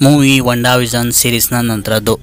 movie ವಂಡಾ vision ಸೀರೀಸ್ನ ನಂತರದ್ದು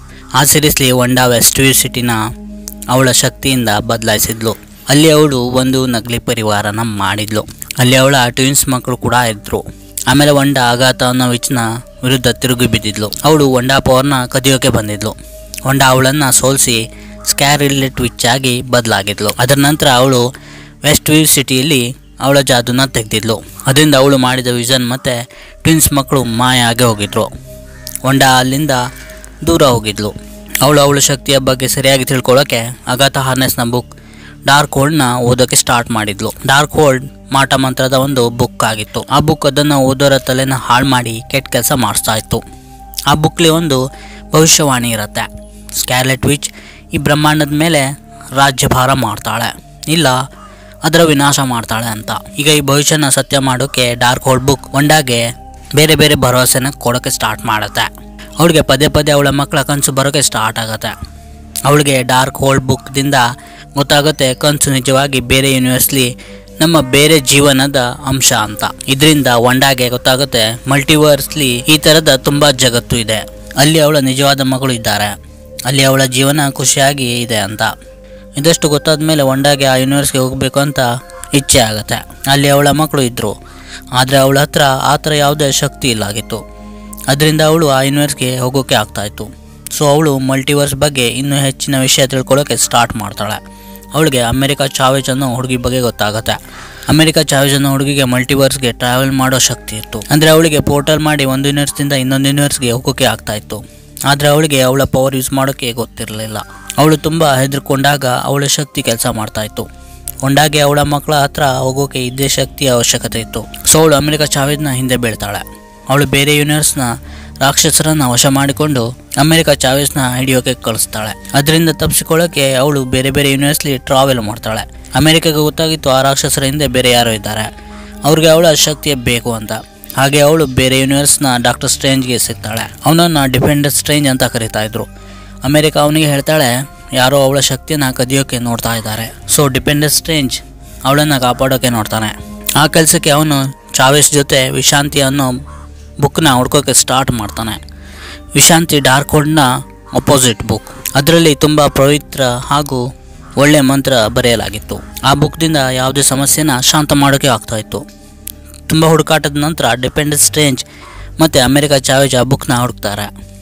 ಆ ಸೀರೀಸ್ಲಿ ವಂಡಾ West view ಸಿಟಿನ ಅವಳ ಶಕ್ತಿಯಿಂದ ಬದಲಾಯಿಸಿದ್ಲು ಅಲ್ಲಿ ಅವಳು ಒಂದು ನಕಲಿ ಪರಿವಾರನ ಮಾಡಿದ್ಲು ಅಲ್ಲಿ ಅವಳ ಟ್ವಿನ್ಸ್ ಮಕ್ಕಳು ಕೂಡ ಇದ್ರು ಆಮೇಲೆ ವಂಡಾ ಆಘಾತ ಅನ್ನೋ ವಿಚ್ನ ವಿರುದ್ಧ ತಿರುಗಿ ಬಿದ್ದಿದ್ಲು ಅವಳು ವಂಡಾ ಪವರ್ನ ಕದಿಯೋಕೆ ಬಂದಿದ್ಲು ವಂಡಾ ಅವಳನ್ನು ಸೋಲಿಸಿ ಸ್ಕ್ಯಾರ್ ರಿಲೇಟ್ ವಿಚ್ ಆಗಿ ಬದಲಾಗಿದ್ಲು ಅದರ ನಂತರ ಅವಳು ವೆಸ್ಟ್ ವ್ಯೂ ಸಿಟಿಯಲ್ಲಿ ಅವಳ ಜಾದೂನ ತೆಗೆದಿದ್ಲು ಅದರಿಂದ ಅವಳು ಮಾಡಿದ ವಿಷನ್ ಮತ್ತು ಟ್ವಿನ್ಸ್ ಮಕ್ಕಳು ಮಾಯ ಆಗಿ ಹೋಗಿದ್ರು ವಂಡಾ ಅಲ್ಲಿಂದ ದೂರ ಹೋಗಿದ್ಲು ಅವಳು ಅವಳ ಶಕ್ತಿಯ ಬಗ್ಗೆ ಸರಿಯಾಗಿ ತಿಳ್ಕೊಳ್ಳೋಕೆ ಅಗಾಥ ಹಾರ್ನೆಸ್ನ ಬುಕ್ ಡಾರ್ಕ್ ಹೋಲ್ಡ್ನ ಓದೋಕೆ ಸ್ಟಾರ್ಟ್ ಮಾಡಿದ್ಲು ಡಾರ್ಕ್ ಹೋಲ್ಡ್ ಮಾಟ ಮಂತ್ರದ ಒಂದು ಬುಕ್ ಆಗಿತ್ತು ಆ ಬುಕ್ ಅದನ್ನು ಓದೋರ ತಲೆನ ಹಾಳು ಮಾಡಿ ಕೆಟ್ಟ ಕೆಲಸ ಮಾಡಿಸ್ತಾ ಇತ್ತು ಆ ಬುಕ್ಲಿ ಒಂದು ಭವಿಷ್ಯವಾಣಿ ಇರುತ್ತೆ ಸ್ಕ್ಯಾರ್ಲೆಟ್ ವಿಚ್ ಈ ಬ್ರಹ್ಮಾಂಡದ ಮೇಲೆ ರಾಜ್ಯಭಾರ ಮಾಡ್ತಾಳೆ ಇಲ್ಲ ಅದರ ವಿನಾಶ ಮಾಡ್ತಾಳೆ ಅಂತ ಈಗ ಈ ಭವಿಷ್ಯನ ಸತ್ಯ ಮಾಡೋಕೆ ಡಾರ್ಕ್ ಹೋಲ್ಡ್ ಬುಕ್ ಒಂಡಾಗೆ ಬೇರೆ ಬೇರೆ ಭರವಸೆನ ಕೊಡೋಕೆ ಸ್ಟಾರ್ಟ್ ಮಾಡುತ್ತೆ ಅವಳಿಗೆ ಪದೇ ಪದೇ ಅವಳ ಮಕ್ಕಳ ಕನಸು ಬರೋಕ್ಕೆ ಸ್ಟಾರ್ಟ್ ಆಗುತ್ತೆ ಅವಳಿಗೆ ಡಾರ್ಕ್ ಹೋಲ್ಡ್ ಬುಕ್ದಿಂದ ಗೊತ್ತಾಗುತ್ತೆ ಕನಸು ನಿಜವಾಗಿ ಬೇರೆ ಯೂನಿವರ್ಸ್ಲಿ ನಮ್ಮ ಬೇರೆ ಜೀವನದ ಅಂಶ ಅಂತ ಇದರಿಂದ ವಂಡಾಗೆ ಗೊತ್ತಾಗುತ್ತೆ ಮಲ್ಟಿವರ್ಸ್ಲಿ ಈ ಥರದ ತುಂಬ ಜಗತ್ತು ಇದೆ ಅಲ್ಲಿ ಅವಳ ನಿಜವಾದ ಮಗಳು ಇದ್ದಾರೆ ಅಲ್ಲಿ ಅವಳ ಜೀವನ ಖುಷಿಯಾಗಿ ಇದೆ ಅಂತ ಇದಷ್ಟು ಗೊತ್ತಾದ ಮೇಲೆ ವಂಡಾಗೆ ಆ ಯೂನಿವರ್ಸ್ಗೆ ಹೋಗಬೇಕು ಅಂತ ಇಚ್ಛೆ ಆಗುತ್ತೆ ಅಲ್ಲಿ ಅವಳ ಮಕ್ಕಳು ಇದ್ದರು ಆದರೆ ಅವಳ ಹತ್ರ ಆ ಥರ ಯಾವುದೇ ಶಕ್ತಿ ಇಲ್ಲಾಗಿತ್ತು ಅದರಿಂದ ಅವಳು ಆ ಯೂನಿವರ್ಸ್ಗೆ ಹೋಗೋಕೆ ಆಗ್ತಾಯಿತ್ತು ಸೊ ಅವಳು ಮಲ್ಟಿವರ್ಸ್ ಬಗ್ಗೆ ಇನ್ನೂ ಹೆಚ್ಚಿನ ವಿಷಯ ತಿಳ್ಕೊಳ್ಳೋಕೆ ಸ್ಟಾರ್ಟ್ ಮಾಡ್ತಾಳೆ ಅವಳಿಗೆ ಅಮೆರಿಕ ಚಾವೇಜ್ ಅನ್ನೋ ಹುಡುಗಿ ಬಗ್ಗೆ ಗೊತ್ತಾಗುತ್ತೆ ಅಮೆರಿಕ ಚಾವೇಜ್ ಅನ್ನೋ ಹುಡುಗಿಗೆ ಮಲ್ಟಿವರ್ಸ್ಗೆ ಟ್ರಾವೆಲ್ ಮಾಡೋ ಶಕ್ತಿ ಇತ್ತು ಅಂದರೆ ಅವಳಿಗೆ ಪೋರ್ಟಲ್ ಮಾಡಿ ಒಂದು ಯೂನಿವರ್ಸ್ದಿಂದ ಇನ್ನೊಂದು ಯೂನಿವರ್ಸ್ಗೆ ಹೋಗೋಕೆ ಆಗ್ತಾ ಇತ್ತು ಆದರೆ ಅವಳಿಗೆ ಅವಳ ಪವರ್ ಯೂಸ್ ಮಾಡೋಕ್ಕೆ ಗೊತ್ತಿರಲಿಲ್ಲ ಅವಳು ತುಂಬ ಹೆದರ್ಕೊಂಡಾಗ ಅವಳ ಶಕ್ತಿ ಕೆಲಸ ಮಾಡ್ತಾ ಇತ್ತು ಒಂದಾಗಿ ಅವಳ ಮಕ್ಕಳ ಹತ್ರ ಹೋಗೋಕೆ ಇದ್ದೇ ಶಕ್ತಿಯ ಅವಶ್ಯಕತೆ ಇತ್ತು ಸೊ ಅವಳು ಅಮೆರಿಕ ಚಾವೇಜ್ನ ಹಿಂದೆ ಬೀಳ್ತಾಳೆ ಅವಳು ಬೇರೆ ಯೂನಿವರ್ಸ್ನ ರಾಕ್ಷಸರನ್ನ ವಶ ಮಾಡಿಕೊಂಡು ಅಮೆರಿಕ ಚಾವೇಸ್ನ ಹಿಡಿಯೋಕೆ ಕಳಿಸ್ತಾಳೆ ಅದರಿಂದ ತಪ್ಪಿಸಿಕೊಳ್ಳೋಕೆ ಅವಳು ಬೇರೆ ಬೇರೆ ಯೂನಿವರ್ಸ್ಲಿ ಟ್ರಾವೆಲ್ ಮಾಡ್ತಾಳೆ ಅಮೆರಿಕಾಗೆ ಗೊತ್ತಾಗಿತ್ತು ಆ ರಾಕ್ಷಸರ ಹಿಂದೆ ಬೇರೆ ಯಾರೋ ಇದ್ದಾರೆ ಅವ್ರಿಗೆ ಅವಳ ಶಕ್ತಿಯ ಬೇಕು ಅಂತ ಹಾಗೆ ಅವಳು ಬೇರೆ ಯೂನಿವರ್ಸ್ನ ಡಾಕ್ಟರ್ ಸ್ಟ್ರೇಂಜ್ಗೆ ಸಿಗ್ತಾಳೆ ಅವನನ್ನು ಡಿಪೆಂಡೆಂಟ್ ಸ್ಟ್ರೇಂಜ್ ಅಂತ ಕರೀತಾ ಇದ್ರು ಅಮೆರಿಕ ಅವನಿಗೆ ಹೇಳ್ತಾಳೆ ಯಾರೋ ಅವಳ ಶಕ್ತಿಯನ್ನು ಕದಿಯೋಕೆ ನೋಡ್ತಾ ಇದ್ದಾರೆ ಸೊ ಡಿಪೆಂಡೆಂಟ್ ಸ್ಟ್ರೇಂಜ್ ಅವಳನ್ನು ಕಾಪಾಡೋಕೆ ನೋಡ್ತಾನೆ ಆ ಕೆಲಸಕ್ಕೆ ಅವನು ಚಾವೇಸ್ ಜೊತೆ ವಿಶಾಂತಿ ಅನ್ನೋ ಬುಕ್ನ ಹುಡ್ಕೋಕೆ ಸ್ಟಾರ್ಟ್ ಮಾಡ್ತಾನೆ ವಿಶಾಂತಿ ಡಾರ್ಕ್ ಹೋಲ್ಡ್ನ ಅಪೋಸಿಟ್ ಬುಕ್ ಅದರಲ್ಲಿ ತುಂಬ ಪವಿತ್ರ ಹಾಗೂ ಒಳ್ಳೆ ಮಂತ್ರ ಬರೆಯಲಾಗಿತ್ತು ಆ ಬುಕ್ದಿಂದ ಯಾವುದೇ ಸಮಸ್ಯೆನ ಶಾಂತ ಮಾಡೋಕೆ ಆಗ್ತಾ ಇತ್ತು ತುಂಬ ಹುಡುಕಾಟದ ನಂತರ ಡಿಪೆಂಡೆಂಟ್ ಸ್ಟ್ರೇಂಜ್ ಮತ್ತು ಅಮೆರಿಕ ಚಾವೇಜ್ ಆ ಬುಕ್ನ ಹುಡುಕ್ತಾರೆ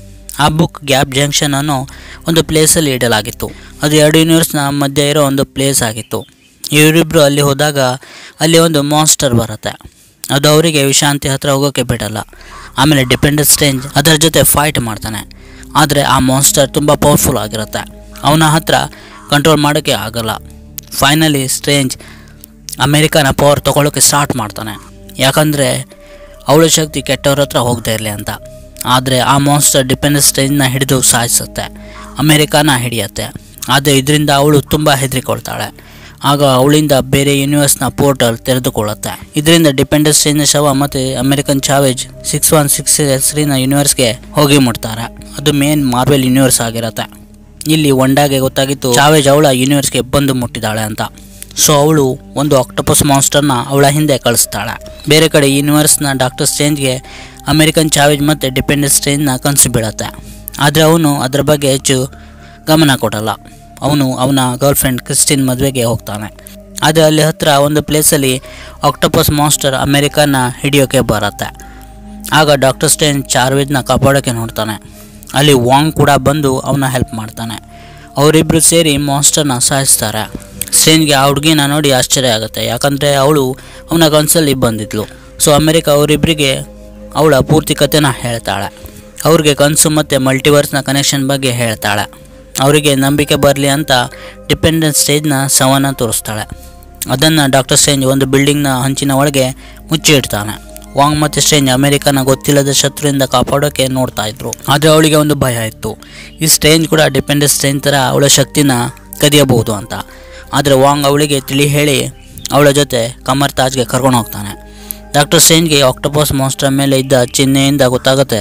ಆ ಬುಕ್ ಗ್ಯಾಪ್ ಜಂಕ್ಷನ್ ಅನ್ನೋ ಒಂದು ಪ್ಲೇಸಲ್ಲಿ ಇಡಲಾಗಿತ್ತು ಅದು ಎರಡು ಯೂನಿವರ್ಸ್ನ ಮಧ್ಯೆ ಇರೋ ಒಂದು ಪ್ಲೇಸ್ ಆಗಿತ್ತು ಇವರಿಬ್ಬರು ಅಲ್ಲಿ ಹೋದಾಗ ಅಲ್ಲಿ ಒಂದು ಮಾನ್ಸ್ಟರ್ ಬರುತ್ತೆ ಅದು ಅವರಿಗೆ ವಿಶಾಂತಿ ಹತ್ರ ಹೋಗೋಕ್ಕೆ ಬಿಡಲ್ಲ ಆಮೇಲೆ ಡಿಪೆಂಡೆಂಟ್ ಸ್ಟ್ರೇಂಜ್ ಅದರ ಜೊತೆ ಫೈಟ್ ಮಾಡ್ತಾನೆ ಆದರೆ ಆ ಮಾನ್ಸ್ಟರ್ ತುಂಬ ಪವರ್ಫುಲ್ ಆಗಿರುತ್ತೆ ಅವನ ಹತ್ರ ಕಂಟ್ರೋಲ್ ಮಾಡೋಕ್ಕೆ ಆಗಲ್ಲ ಫೈನಲಿ ಸ್ಟ್ರೇಂಜ್ ಅಮೇರಿಕನ ಪವರ್ ತೊಗೊಳ್ಳೋಕೆ ಸ್ಟಾರ್ಟ್ ಮಾಡ್ತಾನೆ ಯಾಕಂದರೆ ಅವಳ ಶಕ್ತಿ ಕೆಟ್ಟವ್ರ ಹತ್ರ ಹೋಗದೇ ಇರಲಿ ಅಂತ ಆದರೆ ಆ ಮಾನ್ಸ್ಟರ್ ಡಿಪೆಂಡೆಂಟ್ ಸ್ಟ್ರೇಂಜ್ನ ಹಿಡಿದು ಸಾಯಿಸುತ್ತೆ ಅಮೇರಿಕಾನ ಹಿಡಿಯುತ್ತೆ ಆದರೆ ಇದರಿಂದ ಅವಳು ತುಂಬ ಹೆದರಿಕೊಳ್ತಾಳೆ ಆಗ ಅವಳಿಂದ ಬೇರೆ ಯೂನಿವರ್ಸ್ನ ಪೋರ್ಟಲ್ ತೆರೆದುಕೊಳ್ಳುತ್ತೆ ಇದರಿಂದ ಡಿಪೆಂಡೆಂಟ್ ಸ್ಟ್ರೇಂಜ್ನ ಶವ ಮತ್ತು American Chavez six one six ಹೆಸರಿನ ಯೂನಿವರ್ಸ್ಗೆ ಹೋಗಿ ಮುಟ್ತಾರೆ ಅದು ಮೇನ್ ಮಾರ್ವೆಲ್ ಯೂನಿವರ್ಸ್ ಆಗಿರುತ್ತೆ ಇಲ್ಲಿ ಒಂಡಾಗೆ ಗೊತ್ತಾಗಿತ್ತು ಚಾವೇಜ್ ಅವಳ ಯೂನಿವರ್ಸ್ಗೆ ಬಂದು ಮುಟ್ಟಿದ್ದಾಳೆ ಅಂತ ಸೊ ಅವಳು ಒಂದು ಆಕ್ಟೋಪಸ್ ಮಾನ್ಸ್ಟರ್ನ ಅವಳ ಹಿಂದೆ ಕಳಿಸ್ತಾಳೆ ಬೇರೆ ಕಡೆ ಯೂನಿವರ್ಸ್ನ ಡಾಕ್ಟರ್ ಸ್ಟ್ರೇಂಜ್ಗೆ ಅಮೆರಿಕನ್ ಚಾವೇಜ್ ಮತ್ತು ಡಿಪೆಂಡೆಂಟ್ ಸ್ಟ್ರೇಂಜ್ನ ಕನಸು ಬೀಳುತ್ತೆ ಆದರೆ ಅವನು ಅದರ ಬಗ್ಗೆ ಹೆಚ್ಚು ಗಮನ ಕೊಡಲ್ಲ ಅವನು ಅವನ ಗರ್ಲ್ ಫ್ರೆಂಡ್ ಕ್ರಿಸ್ಟಿನ್ ಮದುವೆಗೆ ಹೋಗ್ತಾನೆ ಆದರೆ ಅಲ್ಲಿ ಹತ್ರ ಒಂದು ಪ್ಲೇಸಲ್ಲಿ ಆಕ್ಟೋಪಸ್ ಮಾನ್ಸ್ಟರ್ ಅಮೆರಿಕನ ಹಿಡಿಯೋಕೆ ಬರುತ್ತೆ ಆಗ ಡಾಕ್ಟರ್ ಸ್ಟೇನ್ ಚಾರ್ವೇಜ್ನ ಕಾಪಾಡೋಕ್ಕೆ ನೋಡ್ತಾನೆ ಅಲ್ಲಿ ವಾಂಗ್ ಕೂಡ ಬಂದು ಅವನ ಹೆಲ್ಪ್ ಮಾಡ್ತಾನೆ ಅವರಿಬ್ಬರು ಸೇರಿ ಮಾನ್ಸ್ಟರ್ನ ಸಾಯಿಸ್ತಾರೆ ಸ್ಟೇನ್ಗೆ ಆ ಹುಡುಗಿನ ನೋಡಿ ಆಶ್ಚರ್ಯ ಆಗುತ್ತೆ ಯಾಕಂದರೆ ಅವಳು ಅವನ ಕನಸಲ್ಲಿ ಬಂದಿದ್ಲು ಸೊ ಅಮೆರಿಕ ಅವರಿಬ್ಬರಿಗೆ ಅವಳ ಪೂರ್ತಿ ಕಥೆನ ಹೇಳ್ತಾಳೆ ಅವ್ರಿಗೆ ಕನಸು ಮತ್ತು ಮಲ್ಟಿವರ್ಸ್ನ ಕನೆಕ್ಷನ್ ಬಗ್ಗೆ ಹೇಳ್ತಾಳೆ ಅವರಿಗೆ ನಂಬಿಕೆ ಬರಲಿ ಅಂತ ಡಿಪೆಂಡೆಂಟ್ ಸ್ಟೇಜ್ನ ಶವನ ತೋರಿಸ್ತಾಳೆ ಅದನ್ನು ಡಾಕ್ಟರ್ ಸ್ಟೇಂಜ್ ಒಂದು ಬಿಲ್ಡಿಂಗ್ನ ಹಂಚಿನ ಒಳಗೆ ಮುಚ್ಚಿ ಇಡ್ತಾನೆ ವಾಂಗ್ ಮತ್ತು ಸ್ಟೇಂಜ್ ಅಮೆರಿಕನ ಗೊತ್ತಿಲ್ಲದ ಶತ್ರುವಿಂದ ಕಾಪಾಡೋಕೆ ನೋಡ್ತಾ ಇದ್ರು ಆದರೆ ಅವಳಿಗೆ ಒಂದು ಭಯ ಇತ್ತು ಈ ಸ್ಟೇಂಜ್ ಕೂಡ ಡಿಪೆಂಡೆಂಟ್ ಸ್ಟೇಂಜ್ ಥರ ಅವಳ ಶಕ್ತಿನ ಕದಿಯಬಹುದು ಅಂತ ಆದರೆ ವಾಂಗ್ ಅವಳಿಗೆ ತಿಳಿ ಹೇಳಿ ಅವಳ ಜೊತೆ ಕಮರ್ ತಾಜ್ಗೆ ಕರ್ಕೊಂಡು ಹೋಗ್ತಾನೆ ಡಾಕ್ಟರ್ ಸ್ಟೇಂಜ್ಗೆ ಆಕ್ಟೋಪಸ್ ಮಾನ್ಸ್ಟರ್ ಮೇಲೆ ಇದ್ದ ಚಿಹ್ನೆಯಿಂದ ಗೊತ್ತಾಗುತ್ತೆ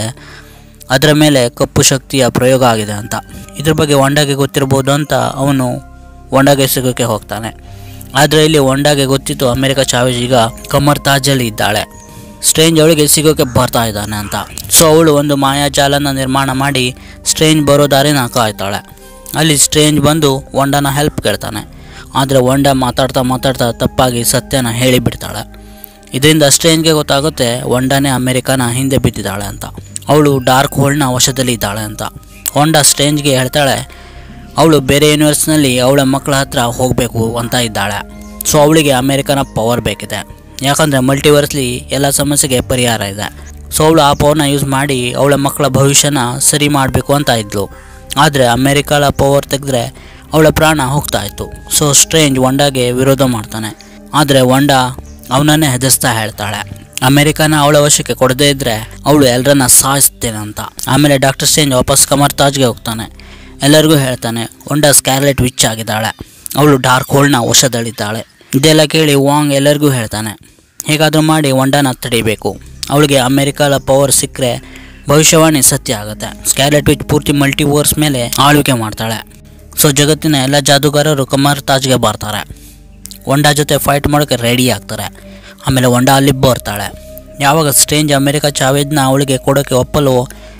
ಅದರ ಮೇಲೆ ಕಪ್ಪು ಶಕ್ತಿಯ ಪ್ರಯೋಗ ಆಗಿದೆ ಅಂತ ಇದ್ರ ಬಗ್ಗೆ ವಂಡಾಗೆ ಗೊತ್ತಿರ್ಬೋದು ಅಂತ ಅವನು ವಂಡಾಗೆ ಸಿಗೋಕ್ಕೆ ಹೋಗ್ತಾನೆ ಆದರೆ ಇಲ್ಲಿ ವಂಡಾಗೆ ಗೊತ್ತಿತ್ತು ಅಮೆರಿಕ ಚಾವೇಜ್ ಈಗ ಕಮರ್ ತಾಜಲ್ಲಿ ಇದ್ದಾಳೆ ಸ್ಟ್ರೇಂಜ್ ಅವಳಿಗೆ ಸಿಗೋಕೆ ಬರ್ತಾ ಇದ್ದಾನೆ ಅಂತ ಸೊ ಅವಳು ಒಂದು ಮಾಯಾಜಾಲನ ನಿರ್ಮಾಣ ಮಾಡಿ ಸ್ಟ್ರೇಂಜ್ ಬರೋ ದಾರಿನ ಕಾಯ್ತಾಳೆ ಅಲ್ಲಿ ಸ್ಟ್ರೇಂಜ್ ಬಂದು ವಂಡನ ಹೆಲ್ಪ್ ಕೇಳ್ತಾನೆ ಆದರೆ ವಂಡ ಮಾತಾಡ್ತಾ ಮಾತಾಡ್ತಾ ತಪ್ಪಾಗಿ ಸತ್ಯನ ಹೇಳಿಬಿಡ್ತಾಳೆ ಇದರಿಂದ ಸ್ಟ್ರೇಂಜ್ಗೆ ಗೊತ್ತಾಗುತ್ತೆ ವಂಡನೇ ಅಮೆರಿಕನ ಹಿಂದೆ ಬಿದ್ದಿದ್ದಾಳೆ ಅಂತ ಅವಳು ಡಾರ್ಕ್ ಹೋಲ್ಡ್ನ ವಶದಲ್ಲಿ ಇದ್ದಾಳೆ ಅಂತ ಹೊಂಡ ಸ್ಟ್ರೇಂಜ್ಗೆ ಹೇಳ್ತಾಳೆ ಅವಳು ಬೇರೆ ಯೂನಿವರ್ಸ್ನಲ್ಲಿ ಅವಳ ಮಕ್ಕಳ ಹತ್ರ ಹೋಗಬೇಕು ಅಂತ ಇದ್ದಾಳೆ ಸೊ ಅವಳಿಗೆ ಅಮೆರಿಕನ ಪವರ್ ಬೇಕಿದೆ ಯಾಕಂದರೆ ಮಲ್ಟಿವರ್ಸ್ಲಿ ಎಲ್ಲ ಸಮಸ್ಯೆಗೆ ಪರಿಹಾರ ಇದೆ ಸೊ ಅವಳು ಆ ಪವರ್ನ ಯೂಸ್ ಮಾಡಿ ಅವಳ ಮಕ್ಕಳ ಭವಿಷ್ಯನ ಸರಿ ಮಾಡಬೇಕು ಅಂತ ಇದ್ಲು ಆದರೆ ಅಮೆರಿಕಳ ಪವರ್ ತೆಗೆದ್ರೆ ಅವಳ ಪ್ರಾಣ ಹೋಗ್ತಾ ಇತ್ತು ಸೊ ಸ್ಟ್ರೇಂಜ್ ವಂಡಾಗೆ ವಿರೋಧ ಮಾಡ್ತಾನೆ ಆದರೆ ವಂಡ ಅವನನ್ನೇ ಹೆದರ್ಸ್ತಾ ಹೇಳ್ತಾಳೆ ಅಮೆರಿಕನ ಅವಳ ವಶಕ್ಕೆ ಕೊಡದೇ ಇದ್ದರೆ ಅವಳು ಎಲ್ಲರನ್ನ ಸಾಯಿಸ್ತೇನೆ ಅಂತ ಆಮೇಲೆ ಡಾಕ್ಟರ್ ಸ್ಟ್ರೇಂಜ್ ವಾಪಸ್ ಕಮರ್ ತಾಜ್ಗೆ ಹೋಗ್ತಾನೆ ಎಲ್ಲರಿಗೂ ಹೇಳ್ತಾನೆ ವಂಡ ಸ್ಕ್ಯಾರ್ಲೆಟ್ ವಿಚ್ ಆಗಿದ್ದಾಳೆ ಅವಳು ಡಾರ್ಕ್ ಹೋಲ್ಡ್ನ ವಶದಲ್ಲಿದ್ದಾಳೆ ಇದೆಲ್ಲ ಕೇಳಿ ವಾಂಗ್ ಎಲ್ಲರಿಗೂ ಹೇಳ್ತಾನೆ ಹೇಗಾದರೂ ಮಾಡಿ ವಂಡನ ತಡಿಬೇಕು ಅವಳಿಗೆ ಅಮೆರಿಕದ ಪವರ್ ಸಿಕ್ಕರೆ ಭವಿಷ್ಯವಾಣಿ ಸತ್ಯ ಆಗುತ್ತೆ ಸ್ಕ್ಯಾರ್ಲೆಟ್ ವಿಚ್ ಪೂರ್ತಿ ಮಲ್ಟಿವರ್ಸ್ ಮೇಲೆ ಆಳ್ವಿಕೆ ಮಾಡ್ತಾಳೆ ಸೊ ಜಗತ್ತಿನ ಎಲ್ಲ ಜಾದೂಗಾರರು ಕಮರ್ ತಾಜ್ಗೆ ಬರ್ತಾರೆ ವಂಡಾ ಜೊತೆ ಫೈಟ್ ಮಾಡೋಕ್ಕೆ ರೆಡಿ ಆಗ್ತಾರೆ ಆಮೇಲೆ ವಂಡಾ ಅಲ್ಲಿ ಬರ್ತಾಳೆ ಯಾವಾಗ ಸ್ಟ್ರೇಂಜ್ ಅಮೆರಿಕ ಚಾವೇಜ್ನ ಅವಳಿಗೆ ಕೊಡೋಕ್ಕೆ ಒಪ್ಪಲು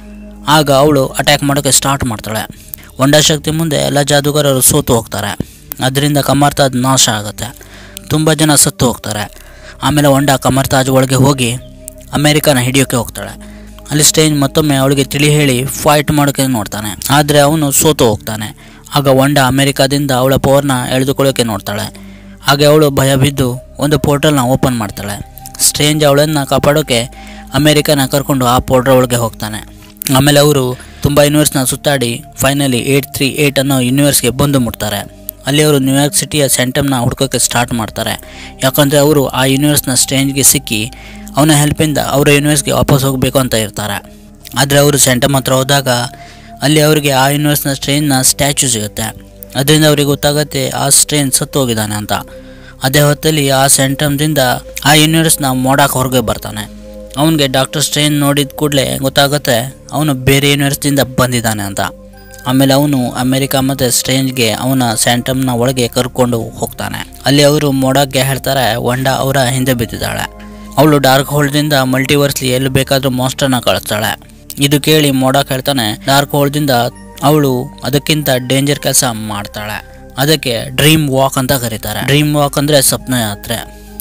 ಆಗ ಅವಳು ಅಟ್ಯಾಕ್ ಮಾಡೋಕ್ಕೆ ಸ್ಟಾರ್ಟ್ ಮಾಡ್ತಾಳೆ ವಂಡಾ ಶಕ್ತಿ ಮುಂದೆ ಎಲ್ಲ ಜಾದೂಗಾರರು ಸೋತು ಹೋಗ್ತಾರೆ ಅದರಿಂದ ಕಮರ್ತಾಜ್ ನಾಶ ಆಗುತ್ತೆ ತುಂಬ ಜನ ಸತ್ತು ಹೋಗ್ತಾರೆ ಆಮೇಲೆ ವಂಡಾ ಕಮರ್ತಾಜ್ ಒಳಗೆ ಹೋಗಿ ಅಮೆರಿಕನ ಹಿಡಿಯೋಕ್ಕೆ ಹೋಗ್ತಾಳೆ ಅಲ್ಲಿ ಸ್ಟೇಂಜ್ ಮತ್ತೊಮ್ಮೆ ಅವಳಿಗೆ ತಿಳಿ ಹೇಳಿ ಫೈಟ್ ಮಾಡೋಕ್ಕೆ ನೋಡ್ತಾನೆ ಆದರೆ ಅವನು ಸೋತು ಹೋಗ್ತಾನೆ ಆಗ ವಂಡ ಅಮೆರಿಕಾದಿಂದ ಅವಳ ಪವರ್ನ ಎಳೆದುಕೊಳ್ಳೋಕೆ ನೋಡ್ತಾಳೆ ಹಾಗೆ ಅವಳು ಭಯ ಬಿದ್ದು ಒಂದು ಪೋರ್ಟಲ್ನ ಓಪನ್ ಮಾಡ್ತಾಳೆ ಸ್ಟ್ರೇಂಜ್ ಅವಳನ್ನು ಕಾಪಾಡೋಕೆ ಅಮೆರಿಕನ ಕರ್ಕೊಂಡು ಆ ಪೋರ್ಟಲ್ ಒಳಗೆ ಹೋಗ್ತಾನೆ ಆಮೇಲೆ ಅವರು ತುಂಬ ಯೂನಿವರ್ಸ್ನ ಸುತ್ತಾಡಿ ಫೈನಲಿ ಏಯ್ಟ್ ತ್ರೀ ಏಯ್ಟ್ ಅನ್ನೋ ಯೂನಿವರ್ಸ್ಗೆ ಬಂದು ಮುಟ್ತಾರೆ ಅಲ್ಲಿ ಅವರು ನ್ಯೂಯಾರ್ಕ್ ಸಿಟಿಯ ಸೆಂಟಮ್ನ ಹುಡ್ಕೋಕ್ಕೆ ಸ್ಟಾರ್ಟ್ ಮಾಡ್ತಾರೆ ಯಾಕಂದರೆ ಅವರು ಆ ಯೂನಿವರ್ಸ್ನ ಸ್ಟ್ರೇಂಜ್ಗೆ ಸಿಕ್ಕಿ ಅವನ ಹೆಲ್ಪಿಂದ ಅವರ ಯೂನಿವರ್ಸ್ಗೆ ವಾಪಸ್ ಹೋಗಬೇಕು ಅಂತ ಇರ್ತಾರೆ ಆದರೆ ಅವರು ಸೆಂಟಮ್ ಹತ್ರ ಹೋದಾಗ ಅಲ್ಲಿ ಅವರಿಗೆ ಆ ಯೂನಿವರ್ಸ್ನ ಸ್ಟ್ರೇನ್ನ ಸ್ಟ್ಯಾಚ್ಯೂ ಸಿಗುತ್ತೆ ಅದರಿಂದ ಅವ್ರಿಗೆ ಗೊತ್ತಾಗುತ್ತೆ ಆ ಸ್ಟ್ರೇನ್ ಸತ್ತು ಹೋಗಿದ್ದಾನೆ ಅಂತ ಅದೇ ಹೊತ್ತಲ್ಲಿ ಆ ಸೆಂಟಮ್ದಿಂದ ಆ ಯೂನಿವರ್ಸ್ನ ಮೋಡಕ್ಕೆ ಹೊರಗೆ ಬರ್ತಾನೆ ಅವನಿಗೆ ಡಾಕ್ಟರ್ ಸ್ಟ್ರೇನ್ ನೋಡಿದ ಕೂಡಲೇ ಗೊತ್ತಾಗುತ್ತೆ ಅವನು ಬೇರೆ ಯೂನಿವರ್ಸ್ದಿಂದ ಬಂದಿದ್ದಾನೆ ಅಂತ ಆಮೇಲೆ ಅವನು ಅಮೆರಿಕ ಮತ್ತು ಸ್ಟ್ರೇಂಜ್ಗೆ ಅವನ ಸ್ಯಾಂಟಮ್ನ ಒಳಗೆ ಕರ್ಕೊಂಡು ಹೋಗ್ತಾನೆ ಅಲ್ಲಿ ಅವರು ಮೋಡಕ್ಕೆ ಹೇಳ್ತಾರೆ ವಂಡ ಅವರ ಹಿಂದೆ ಬಿದ್ದಿದ್ದಾಳೆ ಅವಳು ಡಾರ್ಕ್ ಹೋಲ್ಡ್ದಿಂದ ಮಲ್ಟಿವರ್ಸ್ಲಿ ಎಲ್ಲಿ ಬೇಕಾದರೂ ಮಾಸ್ಟರ್ನ ಕಳಿಸ್ತಾಳೆ ಇದು ಕೇಳಿ ಮೋಡಕ್ ಹೇಳ್ತಾನೆ ಡಾರ್ಕ್ ಹೋಲ್ಡ್ದಿಂದ ಅವಳು ಅದಕ್ಕಿಂತ ಡೇಂಜರ್ ಕೆಲಸ ಮಾಡ್ತಾಳೆ ಅದಕ್ಕೆ ಡ್ರೀಮ್ ವಾಕ್ ಅಂತ ಕರೀತಾರೆ ಡ್ರೀಮ್ ವಾಕ್ ಅಂದರೆ ಸ್ವಪ್ನ ಯಾತ್ರೆ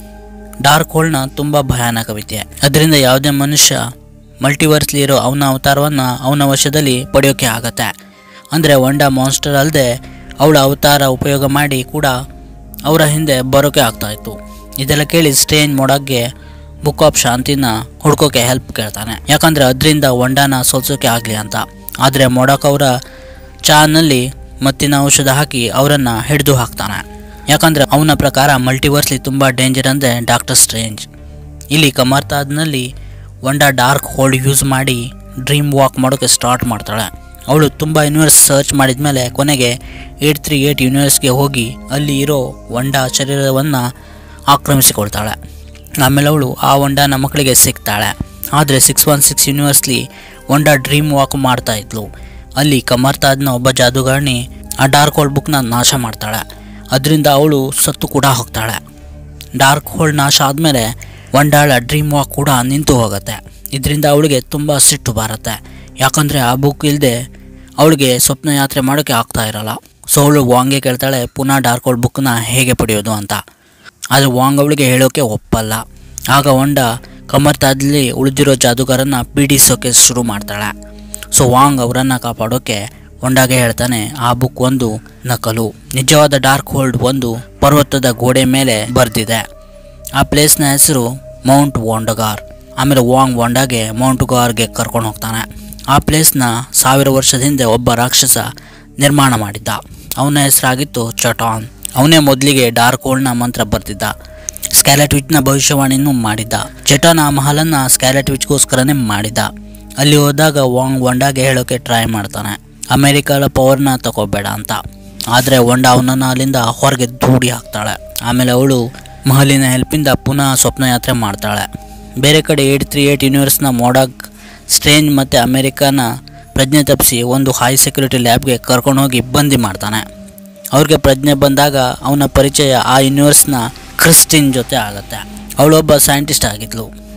ಡಾರ್ಕ್ ಹೋಲ್ಡ್ನ ತುಂಬ ಭಯಾನಕ ವಿದ್ಯೆ ಅದರಿಂದ ಯಾವುದೇ ಮನುಷ್ಯ ಮಲ್ಟಿವರ್ಸ್ಲಿ ಇರೋ ಅವನ ಅವತಾರವನ್ನು ಅವನ ವಶದಲ್ಲಿ ಪಡೆಯೋಕೆ ಆಗತ್ತೆ ಅಂದರೆ ವಂಡ ಮಾನ್ಸ್ಟರ್ ಅಲ್ಲದೆ ಅವಳ ಅವತಾರ ಉಪಯೋಗ ಮಾಡಿ ಕೂಡ ಅವರ ಹಿಂದೆ ಬರೋಕೆ ಆಗ್ತಾ ಇತ್ತು ಇದೆಲ್ಲ ಕೇಳಿ ಸ್ಟೇಂಜ್ ಮೊಡಗ್ಗೆ ಬುಕ್ ಆಫ್ ಶಾಂತಿನ ಹುಡ್ಕೋಕೆ ಹೆಲ್ಪ್ ಕೇಳ್ತಾನೆ ಯಾಕಂದರೆ ಅದರಿಂದ ವಂಡಾನ ಸೋಲ್ಸೋಕೆ ಆಗಲಿ ಅಂತ ಆದರೆ ಮೊಡಕ್ ಅವರ ಚಾನಲ್ಲಿ ಮತ್ತಿನ ಔಷಧ ಹಾಕಿ ಅವರನ್ನು ಹಿಡಿದು ಹಾಕ್ತಾನೆ ಯಾಕಂದರೆ ಅವನ ಪ್ರಕಾರ ಮಲ್ಟಿವರ್ಸ್ಲಿ ತುಂಬ ಡೇಂಜರ್ ಅಂದರೆ ಡಾಕ್ಟರ್ ಸ್ಟ್ರೇಂಜ್ ಇಲ್ಲಿ ಕಮರ್ತಾದ್ನಲ್ಲಿ ವಂಡಾ ಡಾರ್ಕ್ ಹೋಲ್ಡ್ ಯೂಸ್ ಮಾಡಿ ಡ್ರೀಮ್ ವಾಕ್ ಮಾಡೋಕ್ಕೆ ಸ್ಟಾರ್ಟ್ ಮಾಡ್ತಾಳೆ ಅವಳು ತುಂಬ ಯೂನಿವರ್ಸ್ ಸರ್ಚ್ ಮಾಡಿದ ಮೇಲೆ ಕೊನೆಗೆ ಏಯ್ಟ್ ತ್ರೀ ಏಯ್ಟ್ ಯೂನಿವರ್ಸ್ಗೆ ಹೋಗಿ ಅಲ್ಲಿ ಇರೋ ವಂಡಾ ಶರೀರವನ್ನು ಆಕ್ರಮಿಸಿಕೊಳ್ತಾಳೆ ಆಮೇಲೆ ಅವಳು ಆ ವಂಡಾನ ಮಕ್ಕಳಿಗೆ ಸಿಗ್ತಾಳೆ ಆದರೆ ಸಿಕ್ಸ್ ಒನ್ ಸಿಕ್ಸ್ ಯೂನಿವರ್ಸ್ಲಿ ವಂಡಾ ಡ್ರೀಮ್ ವಾಕ್ ಮಾಡ್ತಾ ಇದ್ಲು ಅಲ್ಲಿ ಕಮರ್ತಾಜ್ನ ಒಬ್ಬ ಜಾದೂಗಾರ್ಣಿ ಆ ಡಾರ್ಕ್ ಹೋಲ್ಡ್ ಬುಕ್ನ ನಾಶ ಮಾಡ್ತಾಳೆ ಅದರಿಂದ ಅವಳು ಸತ್ತು ಕೂಡ ಹೋಗ್ತಾಳೆ ಡಾರ್ಕ್ ಹೋಲ್ಡ್ ನಾಶ ಆದಮೇಲೆ ವಂಡಾಳ ಡ್ರೀಮ್ ವಾಕ್ ಕೂಡ ನಿಂತು ಹೋಗುತ್ತೆ ಇದರಿಂದ ಅವಳಿಗೆ ತುಂಬ ಸಿಟ್ಟು ಬರುತ್ತೆ ಯಾಕಂದರೆ ಆ ಬುಕ್ ಇಲ್ಲದೆ ಅವಳಿಗೆ ಸ್ವಪ್ನ ಯಾತ್ರೆ ಮಾಡೋಕ್ಕೆ ಆಗ್ತಾ ಇರಲ್ಲ ಸೊ ಅವಳು ವಾಂಗೆ ಕೇಳ್ತಾಳೆ ಪುನಃ ಡಾರ್ಕ್ ಹೋಲ್ಡ್ ಬುಕ್ನ ಹೇಗೆ ಪಡೆಯೋದು ಅಂತ ಆದರೆ ವಾಂಗ್ ಅವಳಿಗೆ ಹೇಳೋಕೆ ಒಪ್ಪಲ್ಲ ಆಗ ವಂಡ ಕಮರ್ತಾದಲ್ಲಿ ಉಳಿದಿರೋ ಜಾದೂಗಾರನ್ನ ಪೀಡಿಸೋಕೆ ಶುರು ಮಾಡ್ತಾಳೆ ಸೊ ವಾಂಗ್ ಅವರನ್ನು ಕಾಪಾಡೋಕೆ ವಂಡಾಗೆ ಹೇಳ್ತಾನೆ ಆ ಬುಕ್ ಒಂದು ನಕಲು ನಿಜವಾದ ಡಾರ್ಕ್ ಹೋಲ್ಡ್ ಒಂದು ಪರ್ವತದ ಗೋಡೆ ಮೇಲೆ ಬರೆದಿದೆ ಆ ಪ್ಲೇಸ್ನ ಹೆಸರು ಮೌಂಟ್ ವಾಂಡಗಾರ್ ಆಮೇಲೆ ವಾಂಗ್ ವಾಂಡಾಗೆ ಮೌಂಟ್ ಗಾರ್ಗೆ ಕರ್ಕೊಂಡು ಹೋಗ್ತಾನೆ ಆ ಪ್ಲೇಸ್ನ ಸಾವಿರ ವರ್ಷದ ಹಿಂದೆ ಒಬ್ಬ ರಾಕ್ಷಸ ನಿರ್ಮಾಣ ಮಾಡಿದ್ದ ಅವನ ಹೆಸರಾಗಿತ್ತು ಚಟಾನ್ ಅವನೇ ಮೊದಲಿಗೆ ಡಾರ್ಕ್ ಹೋಲ್ಡ್ನ ಮಂತ್ರ ಬರ್ತಿದ್ದ ಸ್ಕ್ಯಾಲೆಟ್ ವಿಚ್ನ ಭವಿಷ್ಯವಾಣಿನೂ ಮಾಡಿದ್ದ ಚಟಾನ್ ಆ ಮಹಲನ್ನು ಸ್ಕ್ಯಾಲೆಟ್ ವಿಚ್ಗೋಸ್ಕರನೇ ಮಾಡಿದ್ದ ಅಲ್ಲಿ ಹೋದಾಗ ವಾಂಗ್ ವಂಡಾಗೆ ಹೇಳೋಕೆ ಟ್ರೈ ಮಾಡ್ತಾನೆ ಅಮೆರಿಕದ ಪವರ್ನ ತಗೋಬೇಡ ಅಂತ ಆದರೆ ವಂಡ ಅವನನ್ನು ಅಲ್ಲಿಂದ ಹೊರಗೆ ದೂಡಿ ಹಾಕ್ತಾಳೆ ಆಮೇಲೆ ಅವಳು ಮಹಲಿನ ಹೆಲ್ಪಿಂದ ಪುನಃ ಸ್ವಪ್ನ ಯಾತ್ರೆ ಮಾಡ್ತಾಳೆ ಬೇರೆ ಕಡೆ ಏಯ್ಟ್ ತ್ರೀ ಏಯ್ಟ್ ಯೂನಿವರ್ಸ್ನ ಮೋಡಾಗ್ ಸ್ಟ್ರೇಂಜ್ ಮತ್ತು ಅಮೆರಿಕನ ಪ್ರಜ್ಞೆ ತಪ್ಪಿಸಿ ಒಂದು ಹೈ ಸೆಕ್ಯೂರಿಟಿ ಲ್ಯಾಬ್ಗೆ ಕರ್ಕೊಂಡು ಹೋಗಿ ಬಂದಿ ಮಾಡ್ತಾನೆ ಅವ್ರಿಗೆ ಪ್ರಜ್ಞೆ ಬಂದಾಗ ಅವನ ಪರಿಚಯ ಆ ಯೂನಿವರ್ಸ್ನ ಕ್ರಿಸ್ಟಿನ್ ಜೊತೆ ಆಗುತ್ತೆ ಅವಳೊಬ್ಬ ಸೈಂಟಿಸ್ಟ್ ಆಗಿದ್ಲು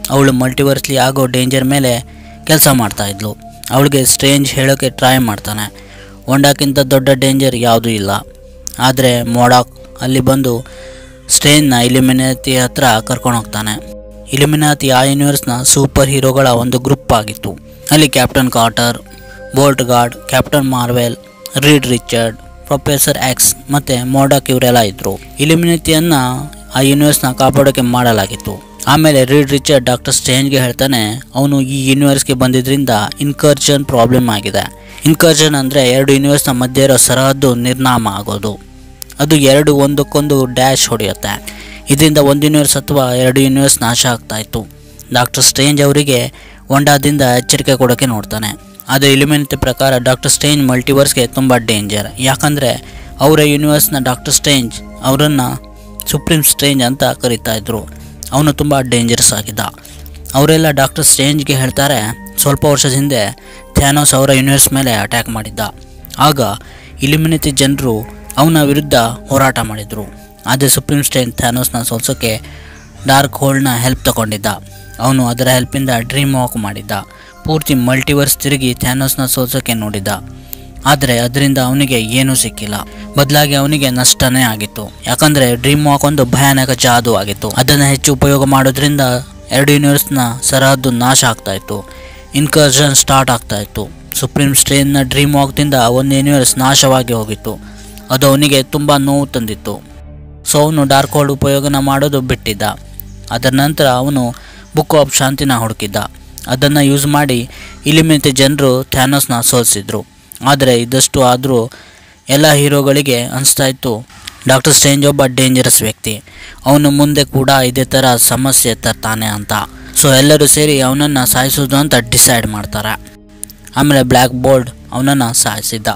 ಅವಳು ಮಲ್ಟಿವರ್ಸ್ಲಿ ಆಗೋ ಡೇಂಜರ್ ಮೇಲೆ ಕೆಲಸ ಮಾಡ್ತಾಯಿದ್ಲು ಅವಳಿಗೆ ಸ್ಟ್ರೇಂಜ್ ಹೇಳೋಕ್ಕೆ ಟ್ರೈ ಮಾಡ್ತಾನೆ ಒಂಡಕ್ಕಿಂತ ದೊಡ್ಡ ಡೇಂಜರ್ ಯಾವುದೂ ಇಲ್ಲ ಆದರೆ ಮೋಡಾಕ್ ಅಲ್ಲಿ ಬಂದು ಸ್ಟ್ರೇಂಜ್ನ ಇಲಿಮಿನಾತಿ ಹತ್ರ ಕರ್ಕೊಂಡು ಹೋಗ್ತಾನೆ ಇಲಿಮಿನಾತಿ ಆ ಯೂನಿವರ್ಸ್ನ ಸೂಪರ್ ಹೀರೋಗಳ ಒಂದು ಗ್ರೂಪ್ ಆಗಿತ್ತು ಅಲ್ಲಿ Captain Carter Bolt guard Captain Marvel Reed Richard Professor X ಮತ್ತು ಮೋಡಾಕ್ ಇವರೆಲ್ಲ ಇದ್ದರು ಇಲಿಮಿನಿಟಿಯನ್ನು ಆ ಯೂನಿವರ್ಸ್ನ ಕಾಪಾಡೋಕ್ಕೆ ಮಾಡಲಾಗಿತ್ತು ಆಮೇಲೆ ರೀಡ್ ರಿಚರ್ಡ್ ಡಾಕ್ಟರ್ ಸ್ಟ್ರೇಂಜ್ಗೆ ಹೇಳ್ತಾನೆ ಅವನು ಈ ಯೂನಿವರ್ಸ್ಗೆ ಬಂದಿದ್ದರಿಂದ ಇನ್ಕರ್ಜನ್ ಪ್ರಾಬ್ಲಮ್ ಆಗಿದೆ ಇನ್ಕರ್ಜನ್ ಅಂದರೆ ಎರಡು ಯೂನಿವರ್ಸ್ನ ಮಧ್ಯೆ ಇರೋ ಸರಹದ್ದು ನಿರ್ನಾಮ ಆಗೋದು ಅದು ಎರಡು ಒಂದಕ್ಕೊಂದು ಡ್ಯಾಶ್ ಹೊಡೆಯುತ್ತೆ ಇದರಿಂದ ಒಂದು ಯೂನಿವರ್ಸ್ ಅಥವಾ ಎರಡು ಯೂನಿವರ್ಸ್ ನಾಶ ಆಗ್ತಾ ಇತ್ತು ಡಾಕ್ಟರ್ ಸ್ಟ್ರೇಂಜ್ ಅವರಿಗೆ ಒಂಡಾದಿಂದ ಎಚ್ಚರಿಕೆ ಕೊಡೋಕ್ಕೆ ನೋಡ್ತಾನೆ ಆದರೆ ಇಲಿಮಿನಿಟಿ ಪ್ರಕಾರ ಡಾಕ್ಟರ್ ಸ್ಟ್ರೇಂಜ್ ಮಲ್ಟಿವರ್ಸ್ಗೆ ತುಂಬ ಡೇಂಜರ್ ಯಾಕಂದರೆ ಅವರ ಯೂನಿವರ್ಸ್ನ ಡಾಕ್ಟರ್ ಸ್ಟ್ರೇಂಜ್ ಅವರನ್ನು ಸುಪ್ರೀಂ ಸ್ಟ್ರೇಂಜ್ ಅಂತ ಕರೀತಾ ಇದ್ರು ಅವನು ತುಂಬ ಡೇಂಜರಸ್ ಆಗಿದ್ದ ಅವರೆಲ್ಲ ಡಾಕ್ಟರ್ ಸ್ಟ್ರೇಂಜ್ಗೆ ಹೇಳ್ತಾರೆ ಸ್ವಲ್ಪ ವರ್ಷದ ಹಿಂದೆ ಥ್ಯಾನೋಸ್ ಅವರ ಯೂನಿವರ್ಸ್ ಮೇಲೆ ಅಟ್ಯಾಕ್ ಮಾಡಿದ್ದ ಆಗ ಇಲಿಮಿನಿಟಿ ಜನರು ಅವನ ವಿರುದ್ಧ ಹೋರಾಟ ಮಾಡಿದರು ಆದರೆ ಸುಪ್ರೀಂ ಸ್ಟ್ರೇಂಜ್ ಥ್ಯಾನೋಸ್ನ ಸೋಲ್ಸೋಕ್ಕೆ ಡಾರ್ಕ್ ಹೋಲ್ಡ್ನ ಹೆಲ್ಪ್ ತಗೊಂಡಿದ್ದ ಅವನು ಅದರ ಹೆಲ್ಪಿಂದ ಡ್ರೀಮ್ ವಾಕ್ ಮಾಡಿದ್ದ ಪೂರ್ತಿ ಮಲ್ಟಿವರ್ಸ್ ತಿರುಗಿ ಥ್ಯಾನೋಸ್ನ ಸೋಲ್ಸೋಕ್ಕೆ ನೋಡಿದ್ದ ಆದರೆ ಅದರಿಂದ ಅವನಿಗೆ ಏನೂ ಸಿಕ್ಕಿಲ್ಲ ಬದಲಾಗಿ ಅವನಿಗೆ ನಷ್ಟನೇ ಆಗಿತ್ತು ಯಾಕಂದರೆ ಡ್ರೀಮ್ ವಾಕ್ ಒಂದು ಭಯಾನಕ ಜಾದು ಆಗಿತ್ತು ಅದನ್ನು ಹೆಚ್ಚು ಉಪಯೋಗ ಮಾಡೋದ್ರಿಂದ ಎರಡು ಯೂನಿವರ್ಸ್ನ ಸರಹದ್ದು ನಾಶ ಆಗ್ತಾ ಇತ್ತು ಇನ್ಕರ್ಷನ್ ಸ್ಟಾರ್ಟ್ ಆಗ್ತಾ ಇತ್ತು ಸುಪ್ರೀಂ ಸ್ಟ್ರೇನ್ನ ಡ್ರೀಮ್ ವಾಕ್ದಿಂದ ಒಂದು ಯೂನಿವರ್ಸ್ ನಾಶವಾಗಿ ಹೋಗಿತ್ತು ಅದು ಅವನಿಗೆ ತುಂಬ ನೋವು ತಂದಿತ್ತು ಸೊ ಅವನು ಡಾರ್ಕ್ ಹೋಲ್ಡ್ ಉಪಯೋಗನ ಮಾಡೋದು ಬಿಟ್ಟಿದ್ದ ಅದರ ನಂತರ ಅವನು ಬುಕ್ ಆಫ್ ಶಾಂತಿನ ಹುಡುಕಿದ್ದ ಅದನ್ನು ಯೂಸ್ ಮಾಡಿ ಇಲಿಮಿತಿ ಜನರು ಥ್ಯಾನೋಸ್ನ ಸೋಲಿಸಿದ್ರು ಆದರೆ ಇದಷ್ಟು ಆದರೂ ಎಲ್ಲ ಹೀರೋಗಳಿಗೆ ಅನಿಸ್ತಾ ಇತ್ತು ಡಾಕ್ಟರ್ ಸ್ಟ್ರೇಂಜ್ ಒಬ್ಬ ಡೇಂಜರಸ್ ವ್ಯಕ್ತಿ ಅವನು ಮುಂದೆ ಕೂಡ ಇದೇ ಥರ ಸಮಸ್ಯೆ ತರ್ತಾನೆ ಅಂತ ಸೊ ಎಲ್ಲರೂ ಸೇರಿ ಅವನನ್ನು ಸಾಯಿಸೋದು ಅಂತ ಡಿಸೈಡ್ ಮಾಡ್ತಾರೆ ಆಮೇಲೆ ಬ್ಲ್ಯಾಕ್ ಬೋಲ್ಡ್ ಅವನನ್ನು ಸಾಯಿಸಿದ್ದ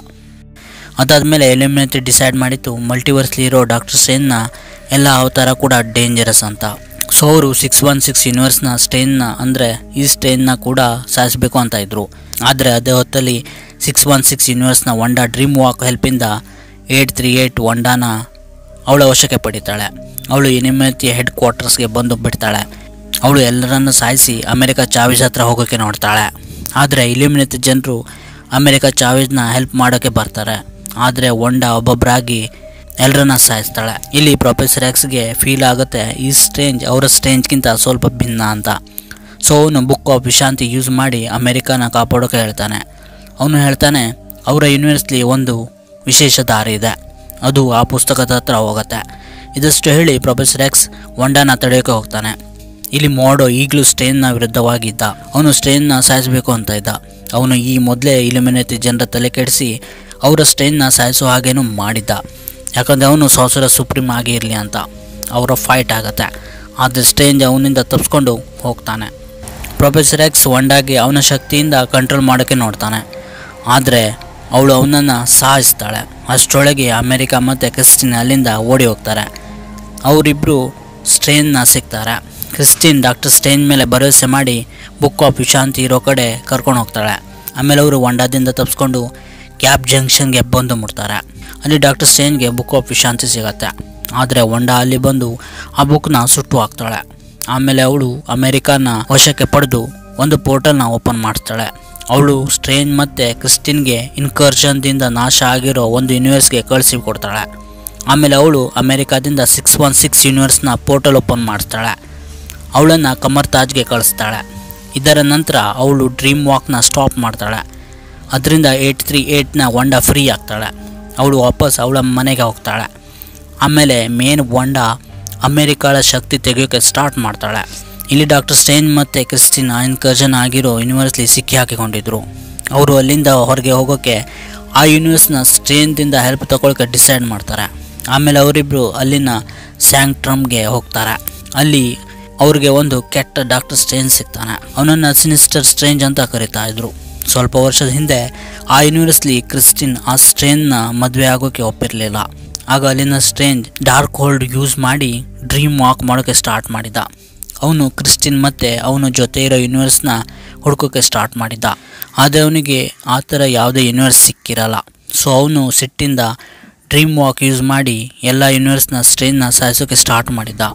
ಅದಾದಮೇಲೆ ಎಲಿಮಿನೇಟಿ ಡಿಸೈಡ್ ಮಾಡಿತ್ತು ಮಲ್ಟಿವರ್ಸ್ಲಿ ಇರೋ ಡಾಕ್ಟರ್ ಸ್ಟ್ರೇನ್ನ ಎಲ್ಲ ಅವತಾರ ಕೂಡ ಡೇಂಜರಸ್ ಅಂತ ಸೊ ಅವರು ಸಿಕ್ಸ್ ಒನ್ ಸಿಕ್ಸ್ ಯೂನಿವರ್ಸ್ನ ಸ್ಟೇನ್ನ ಅಂದರೆ ಈ ಸ್ಟೇನ್ನ ಕೂಡ ಸಾಯಿಸಬೇಕು ಅಂತ ಇದ್ರು ಆದರೆ ಅದೇ ಹೊತ್ತಲ್ಲಿ ಸಿಕ್ಸ್ ಒನ್ ಸಿಕ್ಸ್ ಯೂನಿವರ್ಸ್ನ ವಂಡಾ ಡ್ರೀಮ್ ವಾಕ್ ಹೆಲ್ಪಿಂದ ಏಯ್ಟ್ ತ್ರೀ ಏಯ್ಟ್ ವಂಡಾನ ಅವಳ ವಶಕ್ಕೆ ಪಡಿತಾಳೆ ಅವಳು ಎನಿಮಿತಿಯ ಹೆಡ್ ಕ್ವಾರ್ಟರ್ಸ್ಗೆ ಬಂದು ಬಿಡ್ತಾಳೆ ಅವಳು ಎಲ್ಲರನ್ನು ಸಾಯಿಸಿ ಅಮೆರಿಕ ಚಾವಿಸ್ ಹತ್ರ ಹೋಗೋಕ್ಕೆ ನೋಡ್ತಾಳೆ ಆದರೆ ಇಲಿಮಿನೇಟ್ ಜನರು ಅಮೆರಿಕ ಚಾವಿಸ್ನ ಹೆಲ್ಪ್ ಮಾಡೋಕ್ಕೆ ಬರ್ತಾರೆ ಆದರೆ ಒಂಡ ಒಬ್ಬೊಬ್ಬರಾಗಿ ಎಲ್ಲರನ್ನ ಸಾಯಿಸ್ತಾಳೆ ಇಲ್ಲಿ ಪ್ರೊಫೆಸರ್ ಎಕ್ಸ್ಗೆ ಫೀಲ್ ಆಗುತ್ತೆ ಈ ಸ್ಟ್ರೇಂಜ್ ಅವರ ಸ್ಟ್ರೇಂಜ್ಗಿಂತ ಸ್ವಲ್ಪ ಭಿನ್ನ ಅಂತ ಸೊ ಅವನು ಬುಕ್ ಆಫ್ ವಿಶಾಂತಿ ಯೂಸ್ ಮಾಡಿ ಅಮೆರಿಕನ ಕಾಪಾಡೋಕೆ ಹೇಳ್ತಾನೆ ಅವನು ಹೇಳ್ತಾನೆ ಅವರ ಯೂನಿವರ್ಸ್ಲಿ ಒಂದು ವಿಶೇಷ ದಾರಿ ಇದೆ ಅದು ಆ ಪುಸ್ತಕದ ಹತ್ರ ಹೋಗುತ್ತೆ ಇದಷ್ಟು ಹೇಳಿ ಪ್ರೊಫೆಸರ್ ಎಕ್ಸ್ ವಂಡಾನ ತಡೆಯೋಕೆ ಹೋಗ್ತಾನೆ ಇಲ್ಲಿ ಮೋಡೋ ಈಗಲೂ ಸ್ಟೇನ್ನ ವಿರುದ್ಧವಾಗಿದ್ದ ಅವನು ಸ್ಟೇನ್ನ ಸಾಯಿಸಬೇಕು ಅಂತ ಇದ್ದ ಅವನು ಈ ಮೊದಲೇ ಇಲಿಮಿನೇತಿ ಜನರ ತಲೆ ಕೆಡಿಸಿ ಅವರ ಸ್ಟೇನ್ನ ಸಾಯಿಸೋ ಹಾಗೇನೂ ಮಾಡಿದ್ದ ಯಾಕಂದರೆ ಅವನು ಸಾಸುರ ಸುಪ್ರೀಂ ಆಗಿ ಇರಲಿ ಅಂತ ಅವರ ಫೈಟ್ ಆಗುತ್ತೆ ಆದರೆ ಸ್ಟೇಂಜ್ ಅವನಿಂದ ತಪ್ಪಿಸ್ಕೊಂಡು ಹೋಗ್ತಾನೆ ಪ್ರೊಫೆಸರ್ ಎಕ್ಸ್ ಒಂಡಾಗಿ ಅವನ ಶಕ್ತಿಯಿಂದ ಕಂಟ್ರೋಲ್ ಮಾಡೋಕ್ಕೆ ನೋಡ್ತಾನೆ ಆದರೆ ಅವಳು ಅವನನ್ನು ಸಾಯಿಸ್ತಾಳೆ ಅಷ್ಟರೊಳಗೆ ಅಮೆರಿಕ ಮತ್ತು ಕ್ರಿಸ್ಟಿನ್ ಅಲ್ಲಿಂದ ಓಡಿ ಹೋಗ್ತಾರೆ ಅವರಿಬ್ಬರು ಸ್ಟ್ರೇನ್ನ ಸಿಗ್ತಾರೆ ಕ್ರಿಸ್ಟಿನ್ ಡಾಕ್ಟರ್ ಸ್ಟೇನ್ ಮೇಲೆ ಭರವಸೆ ಮಾಡಿ ಬುಕ್ ಆಫ್ ವಿಶಾಂತಿ ಇರೋ ಕಡೆ ಕರ್ಕೊಂಡು ಹೋಗ್ತಾಳೆ ಆಮೇಲೆ ಅವರು ವಂಡಾದಿಂದ ತಪ್ಪಿಸ್ಕೊಂಡು ಕ್ಯಾಬ್ ಜಂಕ್ಷನ್ಗೆ ಬಂದು ಮುಟ್ತಾರೆ ಅಲ್ಲಿ ಡಾಕ್ಟರ್ ಸ್ಟೇನ್ಗೆ ಬುಕ್ ಆಫ್ ವಿಶಾಂತಿ ಸಿಗತ್ತೆ ಆದರೆ ವಂಡಾ ಅಲ್ಲಿ ಬಂದು ಆ ಬುಕ್ನ ಸುಟ್ಟು ಹಾಕ್ತಾಳೆ ಆಮೇಲೆ ಅವಳು ಅಮೆರಿಕನ ವಶಕ್ಕೆ ಪಡೆದು ಒಂದು ಪೋರ್ಟಲ್ನ ಓಪನ್ ಮಾಡ್ತಾಳೆ ಅವಳು ಸ್ಟ್ರೇನ್ ಮತ್ತು ಕ್ರಿಸ್ಟಿನ್ಗೆ ಇನ್ಕರ್ಷನ್ದಿಂದ ನಾಶ ಆಗಿರೋ ಒಂದು ಯೂನಿವರ್ಸ್ಗೆ ಕಳಿಸಿ ಕೊಡ್ತಾಳೆ ಆಮೇಲೆ ಅವಳು ಅಮೆರಿಕಾದಿಂದ ಸಿಕ್ಸ್ ಒನ್ ಸಿಕ್ಸ್ ಯೂನಿವರ್ಸ್ನ ಪೋರ್ಟಲ್ ಓಪನ್ ಮಾಡಿಸ್ತಾಳೆ ಅವಳನ್ನು ಕಮರ್ ತಾಜ್ಗೆ ಕಳಿಸ್ತಾಳೆ ಇದರ ನಂತರ ಅವಳು ಡ್ರೀಮ್ ವಾಕ್ನ ಸ್ಟಾಪ್ ಮಾಡ್ತಾಳೆ ಅದರಿಂದ ಏಯ್ಟ್ ತ್ರೀ ಏಯ್ಟ್ನ ವಂಡ ಫ್ರೀ ಆಗ್ತಾಳೆ ಅವಳು ವಾಪಸ್ ಅವಳ ಮನೆಗೆ ಹೋಗ್ತಾಳೆ ಆಮೇಲೆ ಮೇನ್ ವಂಡ ಅಮೆರಿಕಾಳ ಶಕ್ತಿ ತೆಗೆಯೋಕ್ಕೆ ಸ್ಟಾರ್ಟ್ ಮಾಡ್ತಾಳೆ ಇಲ್ಲಿ ಡಾಕ್ಟರ್ ಸ್ಟೇನ್ ಮತ್ತು ಕ್ರಿಸ್ಟಿನ್ ಇನ್ಕರ್ಜನ್ ಆಗಿರೋ ಯೂನಿವರ್ಸ್ಲಿ ಸಿಕ್ಕಿ ಹಾಕಿಕೊಂಡಿದ್ರು ಅವರು ಅಲ್ಲಿಂದ ಹೊರಗೆ ಹೋಗೋಕ್ಕೆ ಆ ಯೂನಿವರ್ಸ್ನ ಸ್ಟ್ರೇನ್ದಿಂದ ಹೆಲ್ಪ್ ತಗೊಳ್ಳೋಕೆ ಡಿಸೈಡ್ ಮಾಡ್ತಾರೆ ಆಮೇಲೆ ಅವರಿಬ್ಬರು ಅಲ್ಲಿನ ಸ್ಯಾಂಗ್ ಟ್ರಮ್ಗೆ ಹೋಗ್ತಾರೆ ಅಲ್ಲಿ ಅವ್ರಿಗೆ ಒಂದು ಕೆಟ್ಟ ಡಾಕ್ಟರ್ ಸ್ಟ್ರೇಂಜ್ ಸಿಗ್ತಾನೆ ಅವನನ್ನು ಸಿನಿಸ್ಟರ್ ಸ್ಟ್ರೇಂಜ್ ಅಂತ ಕರಿತಾ ಇದ್ರು ಸ್ವಲ್ಪ ವರ್ಷದ ಹಿಂದೆ ಆ ಯೂನಿವರ್ಸ್ಲಿ ಕ್ರಿಸ್ಟಿನ್ ಆ ಸ್ಟ್ರೇನ್ನ ಮದುವೆ ಆಗೋಕ್ಕೆ ಒಪ್ಪಿರಲಿಲ್ಲ ಆಗ ಅಲ್ಲಿನ ಸ್ಟ್ರೇಂಜ್ ಡಾರ್ಕ್ ಹೋಲ್ಡ್ ಯೂಸ್ ಮಾಡಿ ಡ್ರೀಮ್ ವಾಕ್ ಮಾಡೋಕ್ಕೆ ಸ್ಟಾರ್ಟ್ ಮಾಡಿದ ಅವನು ಕ್ರಿಸ್ಟಿನ್ ಮತ್ತು ಅವನ ಜೊತೆ ಇರೋ ಯೂನಿವರ್ಸ್ನ ಹುಡ್ಕೋಕ್ಕೆ ಸ್ಟಾರ್ಟ್ ಮಾಡಿದ್ದ ಆದರೆ ಅವನಿಗೆ ಆ ಥರ ಯಾವುದೇ ಯೂನಿವರ್ಸ್ ಸಿಕ್ಕಿರಲ್ಲ ಸೊ ಅವನು ಸಿಟ್ಟಿಂದ ಡ್ರೀಮ್ ವಾಕ್ ಯೂಸ್ ಮಾಡಿ ಎಲ್ಲ ಯೂನಿವರ್ಸ್ನ ಸ್ಟ್ರೇನ್ನ ಸಾಯಿಸೋಕ್ಕೆ ಸ್ಟಾರ್ಟ್ ಮಾಡಿದ್ದ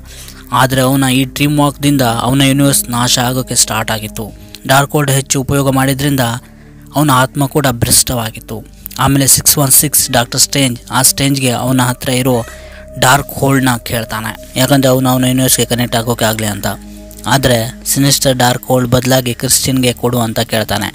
ಆದರೆ ಅವನ ಈ ಡ್ರೀಮ್ ವಾಕ್ದಿಂದ ಅವನ ಯೂನಿವರ್ಸ್ ನಾಶ ಆಗೋಕ್ಕೆ ಸ್ಟಾರ್ಟ್ ಆಗಿತ್ತು ಡಾರ್ಕ್ ವರ್ಲ್ಡ್ ಹೆಚ್ಚು ಉಪಯೋಗ ಮಾಡಿದ್ರಿಂದ ಅವನ ಆತ್ಮ ಕೂಡ ಭ್ರಷ್ಟವಾಗಿತ್ತು ಆಮೇಲೆ six one six doctor Strange ಆ ಸ್ಟೇಂಜ್ಗೆ ಅವನ ಹತ್ರ ಇರೋ ಡಾರ್ಕ್ ಹೋಲ್ಡ್ನ ಕೇಳ್ತಾನೆ ಯಾಕಂದರೆ ಅವನು ಅವನ ಯೂನಿವರ್ಸ್ಗೆ ಕನೆಕ್ಟ್ ಆಗೋಕೆ ಆಗಲಿ ಅಂತ ಆದರೆ ಸಿನಿಸ್ಟರ್ ಡಾರ್ಕ್ ಹೋಲ್ಡ್ ಬದಲಾಗಿ ಕ್ರಿಸ್ಟಿನ್ಗೆ ಕೊಡು ಅಂತ ಕೇಳ್ತಾನೆ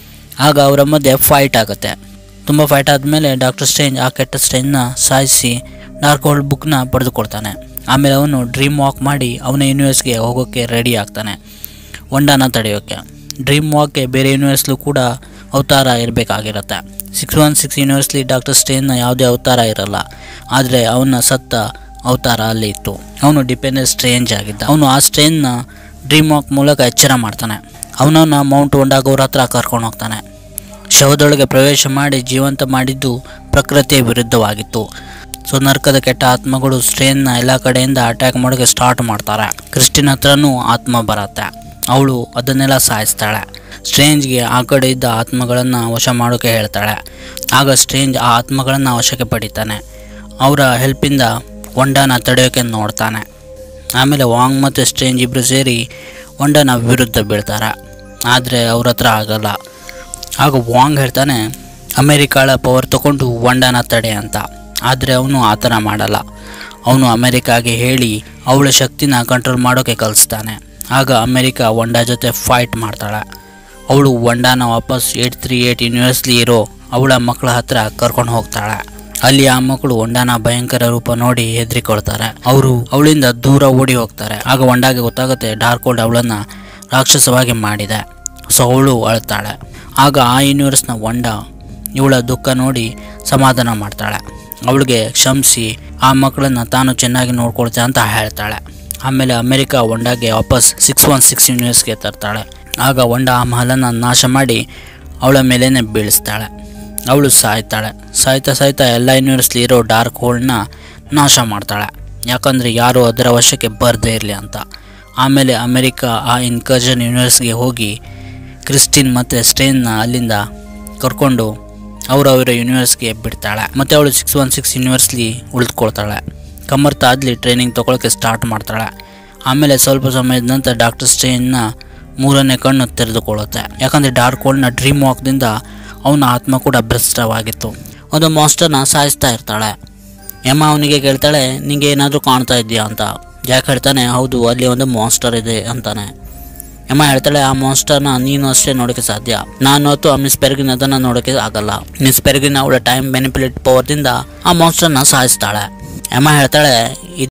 ಆಗ ಅವರ ಮಧ್ಯೆ ಫೈಟ್ ಆಗುತ್ತೆ ತುಂಬ ಫೈಟ್ ಆದಮೇಲೆ ಡಾಕ್ಟರ್ ಸ್ಟೇಂಜ್ ಆ ಕೆಟ್ಟ ಸ್ಟೇಂಜ್ನ ಸಾಯಿಸಿ ಡಾರ್ಕ್ ಹೋಲ್ಡ್ ಬುಕ್ನ ಪಡೆದುಕೊಡ್ತಾನೆ ಆಮೇಲೆ ಅವನು ಡ್ರೀಮ್ ವಾಕ್ ಮಾಡಿ ಅವನ ಯೂನಿವರ್ಸ್ಗೆ ಹೋಗೋಕ್ಕೆ ರೆಡಿ ಆಗ್ತಾನೆ ಒಂಡಾನ ತಡೆಯೋಕ್ಕೆ ಡ್ರೀಮ್ ವಾಕ್ಗೆ ಬೇರೆ ಯೂನಿವರ್ಸ್ಲೂ ಕೂಡ ಅವತಾರ ಇರಬೇಕಾಗಿರುತ್ತೆ ಸಿಕ್ಸ್ ಒನ್ ಸಿಕ್ಸ್ ಯೂನಿವರ್ಸ್ಲಿ ಡಾಕ್ಟರ್ ಸ್ಟೇನ್ನ ಯಾವುದೇ ಅವತಾರ ಇರಲ್ಲ ಆದರೆ ಅವನ ಸತ್ತ ಅವತಾರ ಅಲ್ಲಿ ಇತ್ತು ಅವನು ಡಿಪೆಂಡೆಂಟ್ ಸ್ಟ್ರೇಂಜ್ ಆಗಿದ್ದ ಅವನು ಆ ಸ್ಟ್ರೇನ್ನ ಡ್ರೀಮ್ ವಾಕ್ ಮೂಲಕ ಎಚ್ಚರ ಮಾಡ್ತಾನೆ ಅವನನ್ನ ಮೌಂಟ್ ಒಂಡಾಗೋರ ಹತ್ರ ಕರ್ಕೊಂಡು ಹೋಗ್ತಾನೆ ಶವದೊಳಗೆ ಪ್ರವೇಶ ಮಾಡಿ ಜೀವಂತ ಮಾಡಿದ್ದು ಪ್ರಕೃತಿಯ ವಿರುದ್ಧವಾಗಿತ್ತು ಸೊ ನರ್ಕದ ಕೆಟ್ಟ ಆತ್ಮಗಳು ಸ್ಟ್ರೇನ್ನ ಎಲ್ಲ ಕಡೆಯಿಂದ ಅಟ್ಯಾಕ್ ಮಾಡೋಕ್ಕೆ ಸ್ಟಾರ್ಟ್ ಮಾಡ್ತಾರೆ ಕ್ರಿಸ್ಟಿನ್ ಹತ್ರನೂ ಆತ್ಮ ಬರತ್ತೆ ಅವಳು ಅದನ್ನೆಲ್ಲ ಸಾಯಿಸ್ತಾಳೆ ಸ್ಟ್ರೇಂಜ್ಗೆ ಆ ಕಡೆ ಇದ್ದ ಆತ್ಮಗಳನ್ನು ವಶ ಮಾಡೋಕ್ಕೆ ಹೇಳ್ತಾಳೆ ಆಗ ಸ್ಟ್ರೇಂಜ್ ಆ ಆತ್ಮಗಳನ್ನು ವಶಕ್ಕೆ ಪಡಿತಾನೆ ಅವರ ಹೆಲ್ಪಿಂದ ಒಂಡಾನ ತಡೆಯೋಕ್ಕೆ ನೋಡ್ತಾನೆ ಆಮೇಲೆ ವಾಂಗ್ ಮತ್ತು ಸ್ಟ್ರೇಂಜ್ ಇಬ್ಬರು ಸೇರಿ ಒಂಡನ ವಿರುದ್ಧ ಬೀಳ್ತಾರೆ ಆದರೆ ಅವ್ರ ಹತ್ರ ಆಗಲ್ಲ ಆಗ ವಾಂಗ್ ಹೇಳ್ತಾನೆ ಅಮೇರಿಕಾಳ ಪವರ್ ತಗೊಂಡು ವಂಡನ ತಡೆ ಅಂತ ಆದರೆ ಅವನು ಆ ಥರ ಮಾಡಲ್ಲ ಅವನು ಅಮೇರಿಕಾಗೆ ಹೇಳಿ ಅವಳ ಶಕ್ತಿನ ಕಂಟ್ರೋಲ್ ಮಾಡೋಕ್ಕೆ ಕಲಿಸ್ತಾನೆ ಆಗ ಅಮೇರಿಕಾ ವಂಡ ಜೊತೆ ಫೈಟ್ ಮಾಡ್ತಾಳೆ ಅವಳು ವಂಡಾನ ವಾಪಸ್ ಏಟ್ ತ್ರೀ ಏಟ್ ಯೂನಿವರ್ಸ್ಲಿ ಇರೋ ಅವಳ ಮಕ್ಕಳ ಹತ್ರ ಕರ್ಕೊಂಡು ಹೋಗ್ತಾಳೆ ಅಲ್ಲಿ ಆ ಮಕ್ಕಳು ವಂಡಾನ ಭಯಂಕರ ರೂಪ ನೋಡಿ ಹೆದರಿಕೊಳ್ತಾರೆ ಅವರು ಅವಳಿಂದ ದೂರ ಓಡಿ ಹೋಗ್ತಾರೆ ಆಗ ವಂಡಾಗೆ ಗೊತ್ತಾಗುತ್ತೆ ಡಾರ್ಕ್ ವರ್ಲ್ಡ್ ಅವಳನ್ನ ರಾಕ್ಷಸವಾಗಿ ಮಾಡಿದೆ ಸೊ ಅವಳು ಅಳ್ತಾಳೆ ಆಗ ಆ ಯೂನಿವರ್ಸ್ನ ವಂಡ ಇವಳ ದುಃಖ ನೋಡಿ ಸಮಾಧಾನ ಮಾಡ್ತಾಳೆ ಅವಳಿಗೆ ಕ್ಷಮಿಸಿ ಆ ಮಕ್ಕಳನ್ನ ತಾನು ಚೆನ್ನಾಗಿ ನೋಡ್ಕೊಳ್ತೆ ಅಂತ ಹೇಳ್ತಾಳೆ ಆಮೇಲೆ ಅಮೆರಿಕ ವಂಡಾಗೆ ವಾಪಸ್ ಸಿಕ್ಸ್ ಒನ್ ಸಿಕ್ಸ್ ಯೂನಿವರ್ಸ್ಗೆ ತರ್ತಾಳೆ ಆಗ ವಂಡ ಆ ಮಹಲನ್ನು ನಾಶ ಮಾಡಿ ಅವಳ ಮೇಲೇನೆ ಬೀಳಿಸ್ತಾಳೆ ಅವಳು ಸಾಯ್ತಾಳೆ ಸಾಯ್ತಾ ಸಾಯ್ತಾ ಎಲ್ಲ ಯೂನಿವರ್ಸ್ಲಿ ಇರೋ ಡಾರ್ಕ್ ಹೋಲ್ಡ್ನ ನಾಶ ಮಾಡ್ತಾಳೆ ಯಾಕಂದರೆ ಯಾರು ಅದರ ವಶಕ್ಕೆ ಬರದೇ ಇರಲಿ ಅಂತ ಆಮೇಲೆ ಅಮೆರಿಕ ಆ ಇನ್ಕರ್ಜನ್ ಯೂನಿವರ್ಸ್ಗೆ ಹೋಗಿ ಕ್ರಿಸ್ಟಿನ್ ಮತ್ತು ಸ್ಟೇನ್ನ ಅಲ್ಲಿಂದ ಕರ್ಕೊಂಡು ಅವರವರ ಯೂನಿವರ್ಸ್ಗೆ ಬಿಡ್ತಾಳೆ ಮತ್ತು ಅವಳು ಸಿಕ್ಸ್ ಒನ್ ಸಿಕ್ಸ್ ಯೂನಿವರ್ಸ್ಲಿ ಉಳಿದುಕೊಳ್ತಾಳೆ ಕಮರ್ತ ಆದ್ಲಿ ಟ್ರೈನಿಂಗ್ ತೊಗೊಳಕ್ಕೆ ಸ್ಟಾರ್ಟ್ ಮಾಡ್ತಾಳೆ ಆಮೇಲೆ ಸ್ವಲ್ಪ ಸಮಯದ ನಂತರ ಡಾಕ್ಟರ್ ಸ್ಟೇನ್ನ ಮೂರನೇ ಕಣ್ಣು ತೆರೆದುಕೊಳ್ಳುತ್ತೆ ಯಾಕಂದರೆ ಡಾರ್ಕ್ ವರ್ಲ್ಡ್ನ ಡ್ರೀಮ್ ವಾಕ್ದಿಂದ ಅವನ ಆತ್ಮ ಕೂಡ ಭ್ರಷ್ಟವಾಗಿತ್ತು ಒಂದು ಮಾಸ್ಟರ್ನ ಸಾಯಿಸ್ತಾ ಇರ್ತಾಳೆ ಎಮ್ಮ ಅವನಿಗೆ ಕೇಳ್ತಾಳೆ ನಿಂಗೆ ಏನಾದರೂ ಕಾಣ್ತಾ ಇದೆಯಾ ಅಂತ ಜಾಕ್ ಹೇಳ್ತಾನೆ ಹೌದು ಅಲ್ಲಿ ಒಂದು ಮಾಸ್ಟರ್ ಇದೆ ಅಂತಾನೆ ಎಮ್ಮ ಹೇಳ್ತಾಳೆ ಆ ಮಾಸ್ಟರ್ನ ನೀನು ಅಷ್ಟೇ ನೋಡೋಕ್ಕೆ ಸಾಧ್ಯ ನಾನು ಹೊತ್ತು ಆ ಮಿಸ್ ಪೆರ್ಗಿನ್ ಅದನ್ನು ನೋಡೋಕ್ಕೆ ಆಗಲ್ಲ ಮಿಸ್ ಪೆರ್ಗಿನ್ ಅವಳ ಟೈಮ್ ಬೆನಿಫಿಟ್ ಪವರ್ದಿಂದ ಆ ಮಾಸ್ಟರ್ನ ಸಾಯಿಸ್ತಾಳೆ ಎಮ್ಮ ಹೇಳ್ತಾಳೆ